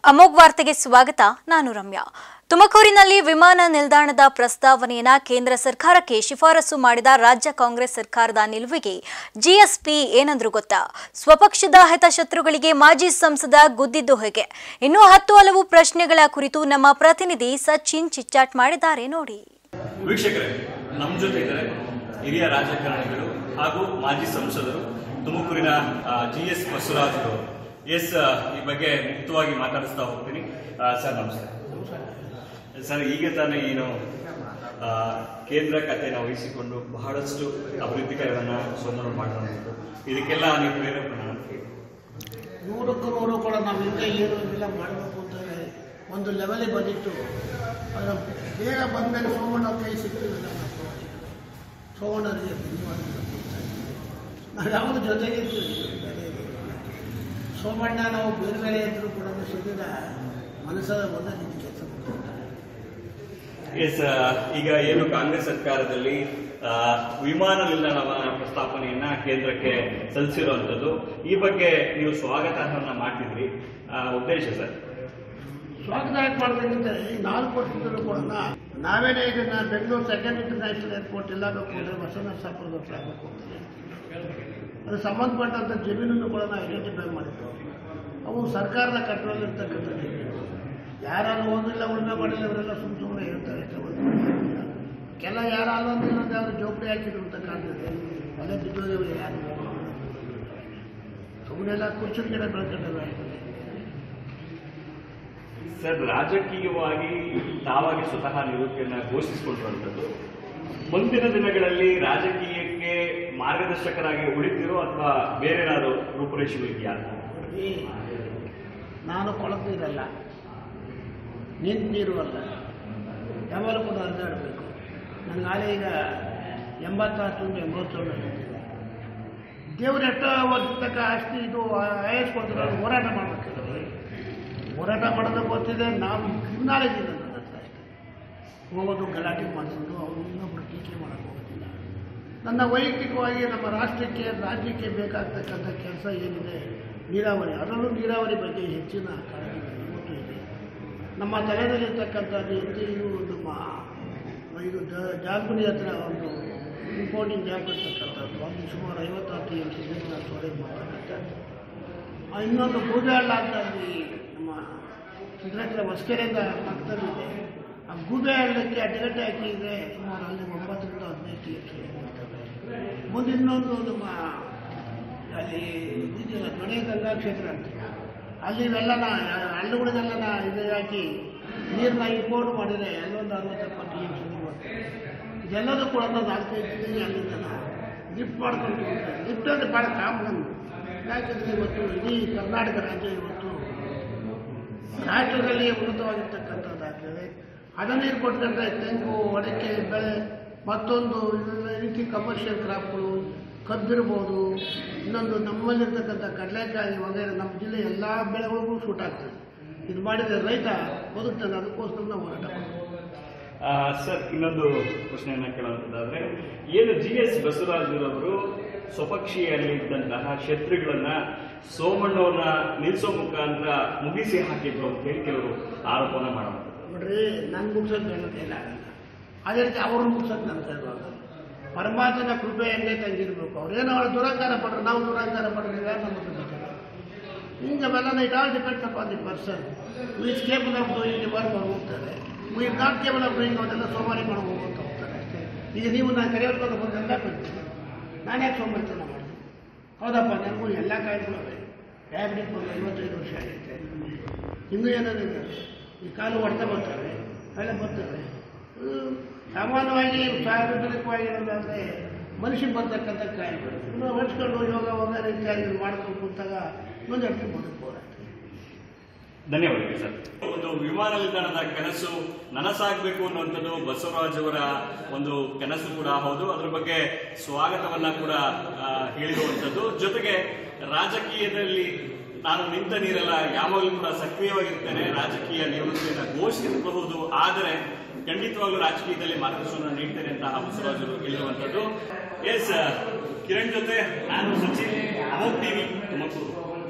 ಅಮೋಘ್ ವಾರ್ತೆಗೆ ಸ್ವಾಗತ ನಾನು ರಮ್ಯಾ ತುಮಕೂರಿನಲ್ಲಿ ವಿಮಾನ ನಿಲ್ದಾಣದ ಪ್ರಸ್ತಾವನೆಯನ್ನ ಕೇಂದ್ರ ಸರ್ಕಾರಕ್ಕೆ ಶಿಫಾರಸು ಮಾಡಿದ ರಾಜ್ಯ ಕಾಂಗ್ರೆಸ್ ಸರ್ಕಾರದ ನಿಲುವಿಗೆ ಜಿಎಸ್ಪಿ ಏನಂದ್ರು ಗೊತ್ತಾ ಸ್ವಪಕ್ಷದ ಹಿತಶತ್ರುಗಳಿಗೆ ಮಾಜಿ ಸಂಸದ ಗುದ್ದಿದ್ದು ಹೇಗೆ ಇನ್ನೂ ಹತ್ತು ಹಲವು ಪ್ರಶ್ನೆಗಳ ಕುರಿತು ನಮ್ಮ ಪ್ರತಿನಿಧಿ ಸಚಿನ್ ಚಿಚ್ಚಾಟ್ ಮಾಡಿದ್ದಾರೆ ನೋಡಿ ವೀಕ್ಷಕರೇ ನಮ್ಮ ಜೊತೆ ಇದ್ದಾರೆ ಹಿರಿಯ ರಾಜಕಾರಣಿಗಳು ಹಾಗೂ ಮಾಜಿ ಸಂಸದರು ತುಮಕೂರಿನ ಜಿ ಎಸ್ ಬಸವರಾಜ್ ಅವರು ಎಸ್ ಈ ಬಗ್ಗೆ ಮುಕ್ತವಾಗಿ ಮಾತಾಡಿಸ್ತಾ ಹೋಗ್ತೀನಿ ಆ, ಸರ್ ನಮಸ್ತೆ ಸರ್ ಈಗ ತಾನೇ ಏನು ಆ, ಕೇಂದ್ರ ಖಾತೆಯನ್ನು ವಹಿಸಿಕೊಂಡು ಬಹಳಷ್ಟು ಅಭಿವೃದ್ಧಿ ಕಾರ್ಯವನ್ನು ಸೋಮವಾರ ಮಾಡಿರುವಂಥದ್ದು ಇದಕ್ಕೆಲ್ಲ ನೀವು ಪ್ರೇರೇಪಣೆ ಅಂತ ಹೇಳಿ. ನೂರಕ್ಕೂ ನೂರು ಕೂಡ ನಾವು ಹಿಂದೆ ಏನು ಇಲ್ಲ ಮಾಡಬೇಕು ಅಂತ ಹೇಳಿ ಒಂದು ಲೆವೆಲಿಗೆ ಬಂದಿತ್ತು ಅದರ ಬೇಗ ಬಂದಮೇಲೆ ಸೋಮಣ್ಣ ಕೈ ಸಿಕ್ಕಿಲ್ಲ ನಾವು ಸೋಮಣ್ಣರಿಗೆ ಧನ್ಯವಾದಗಳು ನಾವು ಯಾವುದು ಜೊತೆಗೆ ಇರ್ತೀವಿ, ಬೇರೆ ಏನಿಲ್ಲ. ಸೋಮಣ್ಣ ನಾವು ಬೇರೆ ಬೇರೆ ಇದ್ದರೂ ಕೂಡ ಸಿಕ್ಕಿದ ಮನಸ್ಸದ ಒಂದೇ ರೀತಿ ಕೆಲಸ ಮಾಡ್ತಾರೆ ಎಸ್ ಆ, ಈಗ ಏನು ಕಾಂಗ್ರೆಸ್ ಸರ್ಕಾರದಲ್ಲಿ ಆ, ವಿಮಾನ ನಿಲ್ದಾಣದ ಪ್ರಸ್ತಾಪನೆಯನ್ನ ಕೇಂದ್ರಕ್ಕೆ ಸಲ್ಲಿಸಿರುವಂತದ್ದು ಈ ಬಗ್ಗೆ ನೀವು ಸ್ವಾಗತವನ್ನ ಮಾಡ್ತಿದ್ರಿ ಆ, ಉದ್ದೇಶ ಸರ್ ಸ್ವಾಗತ ಯಾಕೆ ಮಾಡ್ಬೇಕಂದ್ರೆ ಈ ನಾಲ್ಕು ವರ್ಷದಲ್ಲೂ ಕೂಡ ನಾವೇನೇ ಇದನ್ನ ಬೆಂಗಳೂರು ಸೆಕೆಂಡ್ ಇಂಟರ್ನ್ಯಾಷನಲ್ ಏರ್ಪೋರ್ಟ್ ಎಲ್ಲ ಬೇಕು ಅಂದರೆ ಬಸವರಾಜ ಸಾಪುರದ ಹತ್ರ ಆಗಬೇಕು ಅಂತ ಹೇಳ್ತೀವಿ. ಅದು ಸಂಬಂಧಪಟ್ಟಂಥ ಜಮೀನನ್ನು ಕೂಡ ನಾವು ಐಡೆಂಟಿಫೈ ಮಾಡಿದ್ದು ಅವು ಸರ್ಕಾರದ ಕಂಟ್ರೋಲ್ ಇರ್ತಕ್ಕಂಥ ಜಮೀನು ಯಾರು ಓದಿಲ್ಲ ಉಳುಮೆ ಮಾಡಿಲ್ಲ ಅವರೆಲ್ಲ ಸುಮ್ಮ ಸುಮ್ಮನೆ ಹೇಳ್ತಾರೆ ಅಷ್ಟೇ ಹೊರ್ತು ಏನಿಲ್ಲ. ಕೆಲ ಯಾರು ಅಲ್ಲೊಂದು ಇನ್ನೊಂದು ಯಾರು ಜೋಪಡಿ ಹಾಕಿದ್ರು ಅಂತ ಕಾಣ್ತದೆ ಅದೇ ಬಿದ್ದೋದೇವು ಯಾರು ಸುಮ್ಮನೆಲ್ಲ ಕುರ್ಚಿ ಗಿಡ ಬೆಳ್ಕೊಂಡಲ್ಲ ಸರ್ ರಾಜಕೀಯವಾಗಿ ತಾವಾಗಿ ಸ್ವತಃ ನಿವೃತ್ತಿಯನ್ನ ಘೋಷಿಸಿಕೊಂಡಿರುವಂತದ್ದು ಮುಂದಿನ ದಿನಗಳಲ್ಲಿ ರಾಜಕೀಯಕ್ಕೆ ಮಾರ್ಗದರ್ಶಕರಾಗಿ ಉಳಿತಿರೋ ಅಥವಾ ಬೇರೆ ಏನಾದ್ರು ರೂಪುರೇಷೆಗಳು ಇದೆಯಾ ಈ ನಾನು ಕೊಳದ ನೀರಲ್ಲ ನಿಂತ ನೀರು ಅಲ್ಲ ಯಾವಾಗಲೂ ಕೂಡ ಹರಿದಾಡಬೇಕು ನನ್ನ ನಾಳೆ ಈಗ ಎಂಬತ್ತಾರು ತುಂಬ ಎಂಬತ್ತೇಳು ದೇವ್ರು ಎಷ್ಟೋ ವರ್ಷ ಆಸ್ತಿ ಇದು ಆಯಸ್ ಕೊಡ್ತಾರೆ ಅವ್ರು ಹೋರಾಟ ಮಾಡ್ಬೇಕಲ್ಲ ಹೋರಾಟ ಮಾಡೋದು ಗೊತ್ತಿದೆ ನಾವು ಕ್ರಿಮಿನಾಲಜಿ ಇದೆ ನನ್ನ ಹತ್ರ ಅಷ್ಟೇ ಹೋಗೋದು ಗಲಾಟೆ ಮಾಡಿಸೋದು ಅವ್ರು ಇನ್ನೊಬ್ರು ಟೀಕೆ ಮಾಡೋಕ್ಕೆ ಹೋಗೋದಿಲ್ಲ ನನ್ನ ವೈಯಕ್ತಿಕವಾಗಿ ನಮ್ಮ ರಾಷ್ಟ್ರಕ್ಕೆ ರಾಜ್ಯಕ್ಕೆ ಬೇಕಾಗ್ತಕ್ಕಂಥ ಕೆಲಸ ಏನಿದೆ ನೀರಾವರಿ ಅದರಲ್ಲೂ ನೀರಾವರಿ ಬಗ್ಗೆ ಹೆಚ್ಚಿನ ಕಾಳಜಿ ಇವತ್ತು ಇದೆ ನಮ್ಮ ತಲೆಯಲ್ಲಿರ್ತಕ್ಕಂಥದ್ದು ಇದು ನಮ್ಮ ಇದು ಜ- ಜಾಲ್ಗುನಿ ಹತ್ರ ಒಂದು ಇಂಪೋರ್ಟಿಂಗ್ ಜಾಬ್ ಇರ್ತಕ್ಕಂಥದ್ದು ಅಲ್ಲಿ ಸುಮಾರು ಐವತ್ತಾರು ಟಿ ಎಮ್ ಸಿ ನೀರನ್ನ ಸ್ಟೋರೇಜ್ ಮಾಡ್ತಕ್ಕಂಥದ್ದು ಆ ಇನ್ನೊಂದು ಗೂಬೆಹಳ್ಳ ಅಂತ ಅಲ್ಲಿ ನಮ್ಮ ಸಿದ್ಧರಾಜ ಹೊಸಕೆರೆಯಿಂದ ಪಕ್ಕದಲ್ಲಿದೆ ಆ ಗೂಬೆಹಳ್ಳಕ್ಕೆ ಅಡ್ಡಗಟ್ಟೆ ಹಾಕಿದ್ರೆ ಸುಮಾರು ಅಲ್ಲಿ ಒಂಬತ್ತರಿಂದ ಹದಿನೈದು ಟಿ ಎಮ್ ಸಿ ಮುಂದೆ ಇನ್ನೊಂದು ನಮ್ಮ ಅಲ್ಲಿ ಇದೆಯಲ್ಲ ಗಣೇಶ ಗಂಗಾ ಕ್ಷೇತ್ರ ಅಂತ ಅಲ್ಲಿ ಇವೆಲ್ಲನ ಹಳ್ಳಿಗಳಿಗೆಲ್ಲನ ಇದು ಹಾಕಿ ನೀರನ್ನ ಇಂಪೋರ್ಟ್ ಮಾಡಿದರೆ ಅಲ್ಲೊಂದು ಅರವತ್ತು ಎಪ್ಪತ್ತು ಟಿ ಎಮ್ ಸಿ ಬರ್ತದೆ ಇದೆಲ್ಲದೂ ಕೂಡ ಒಂದು ನಾಲ್ಕೈದು ದಿನ ಅಲ್ಲಿಂದ ಲಿಫ್ಟ್ ಮಾಡ್ಕೊಂಡು ಹೋಗ್ತಾರೆ ಲಿಫ್ಟ್ ಅಂದರೆ ಭಾಳ ಕಾಮನ್ ಯಾಕಂದರೆ ಇವತ್ತು ಇಡೀ ಕರ್ನಾಟಕ ರಾಜ್ಯ ಇವತ್ತು ರಾಷ್ಟ್ರದಲ್ಲಿ ಉನ್ನತವಾಗಿರ್ತಕ್ಕಂಥದ್ದಾಗ್ತದೆ ಅದನ್ನು ನೀರು ಕೊಟ್ಕೊಂಡ್ರೆ ತೆಂಗು ಅಡಿಕೆ ಬೆಳೆ ಮತ್ತೊಂದು ಇದೆಲ್ಲ ರೀತಿ ಕಮರ್ಷಿಯಲ್ ಕ್ರಾಪ್ಗಳು ಕಬ್ಬಿರ್ಬೋದು ಇನ್ನೊಂದು ನಮ್ಮಲ್ಲಿರ್ತಕ್ಕಂಥ ಕಡಲೆಕಾಯಿ ವಗೈರೆ ನಮ್ಮ ಜಿಲ್ಲೆ ಎಲ್ಲ ಬೆಳೆಗಳಿಗೂ ಸೂಟ್ ಆಗ್ತದೆ ಇದು ಮಾಡಿದರೆ ರೈತ ಬದುಕ್ತಾನೆ ಅದಕ್ಕೋಸ್ಕರ ನಾವು ಹೋರಾಟ ಮಾಡ್ತೀವಿ ಆ, ಸರ್ ಇನ್ನೊಂದು ಪ್ರಶ್ನೆಯನ್ನ ಕೇಳುವಂತದ್ದಾದ್ರೆ ಏನು ಜಿ ಎಸ್ ಬಸವರಾಜರವರು ಸ್ವಪಕ್ಷೀಯಲ್ಲಿ ಇದ್ದಂತಹ ಶತ್ರುಗಳನ್ನ ಸೋಮಣ್ಣವ್ರನ್ನ ನಿಲ್ಲಿಸೋ ಮುಖಾಂತರ ಮುಗಿಸಿ ಹಾಕಿದ್ರು ಅಂತ ಹೇಳಿ ಕೆಲವರು ಆರೋಪನ ಮಾಡುವಂಥದ್ದು ನೋಡ್ರಿ ನನ್ಗೆ ಮುಗ್ಸೋದು ನನ್ನ ಕೈಲಿ ಆಗಲ್ಲ ಅದೇ ರೀತಿ ಅವ್ರನ್ನ ಮುಗ್ಸೋದು ನನ್ನ ಕೈಲಿ ಆಗಲ್ಲ ಪರಮಾತ್ಮನ ಕೃಪೆ ಹೆಂಗೆ ತಂಗಿರ್ಬೇಕು ಅವ್ರೇನೋ ಅವ್ರು ದುರಂಕಾರ ಪಡ್ರು ನಾವು ದುರಂಕಾರ ಪಡ್ರಿ ಯಾರು ನಮ್ಮ ಹತ್ರ ಬರ್ತಾರೆ ಹಿಂಗೆ ಅವೆಲ್ಲ it all depends upon the person is capable of doing the work ಅವ್ರು ಹೋಗ್ತಾರೆ we not capable of doing ಅವನ್ನೆಲ್ಲ ಸೋಮಾರಿ ಮಾಡಿ ಹೋಗ್ತಾ ಹೋಗ್ತಾರೆ ಅಷ್ಟೇ ಈಗ ನೀವು ನಾನು ಕರೆಯೋರ್ಕೊಂಡು ಬಂದೆಲ್ಲ ಬರ್ತೀನಿ ನಾನು ಯಾಕೆ ಸೋಮಾರಿತನ ಮಾಡಿದೆ ಹೌದಪ್ಪ ನನಗೂ ಎಲ್ಲ ಕಾಯಿಲೆಗಳು ಅವೆ ಡಯಾಬಿಟಿಕ್ ಬಂದು ಐವತ್ತೈದು ವರ್ಷ ಆಗೈತೆ ಇನ್ನೂ ಏನೇನಿದೆ ಈ ಕಾಲು ಹೊಡೆತ ಬರ್ತಾರೆ ಎಲ್ಲ ಬರ್ತವೆ ಹ್ಮ್, ಸಾಮಾನ್ಯವಾಗಿ ಸಾರ್ವಜನಿಕವಾಗಿ ಹೇಳೋದಾದ್ರೆ ಮನುಷ್ಯಗೆ ಬರ್ತಕ್ಕಂಥ ಕಾಯಿಲೆಗಳು ಇನ್ನು ಹೊಡ್ಸ್ಕೊಂಡು ಯೋಗ ವಗೈರೆ ಇತ್ಯಾದಿ ಮಾಡ್ಕೊಂಡು ಕೂತಾಗ ಒಂದು ಅಡ್ಗೆ ಬದುಕ್ಬೋದು ಧನ್ಯವಾದಗಳು ಸರ್ ಒಂದು ವಿಮಾನ ನಿಲ್ದಾಣದ ಕನಸು ನನಸಾಗಬೇಕು ಅನ್ನುವಂಥದ್ದು ಬಸವರಾಜ್ ಅವರ ಒಂದು ಕನಸು ಕೂಡ ಹೌದು ಅದ್ರ ಬಗ್ಗೆ ಸ್ವಾಗತವನ್ನ ಕೂಡ ಆ, ಹೇಳಿರುವಂಥದ್ದು ಜೊತೆಗೆ ರಾಜಕೀಯದಲ್ಲಿ ನಾನು ನಿಂತ ನೀರಲ್ಲ ಯಾವಾಗಲೂ ಕೂಡ ಸಕ್ರಿಯವಾಗಿರ್ತೇನೆ ರಾಜಕೀಯ ನಿವೃತ್ತಿಯನ್ನು ಘೋಷಿಸಬಹುದು ಆದರೆ ಖಂಡಿತವಾಗ್ಲೂ ರಾಜಕೀಯದಲ್ಲಿ ಮಾರ್ಗದರ್ಶನ ನೀಡ್ತೇನೆ ಅಂತ ಬಸವರಾಜ್ ಅವರು ಹೇಳಿರುವಂಥದ್ದು ಎಸ್ ಕಿರಣ್ ಜೊತೆ ನಾನು ಸಚಿನ್ ಅಮೋಕ್ ಟಿವಿ ತುಮಕೂರು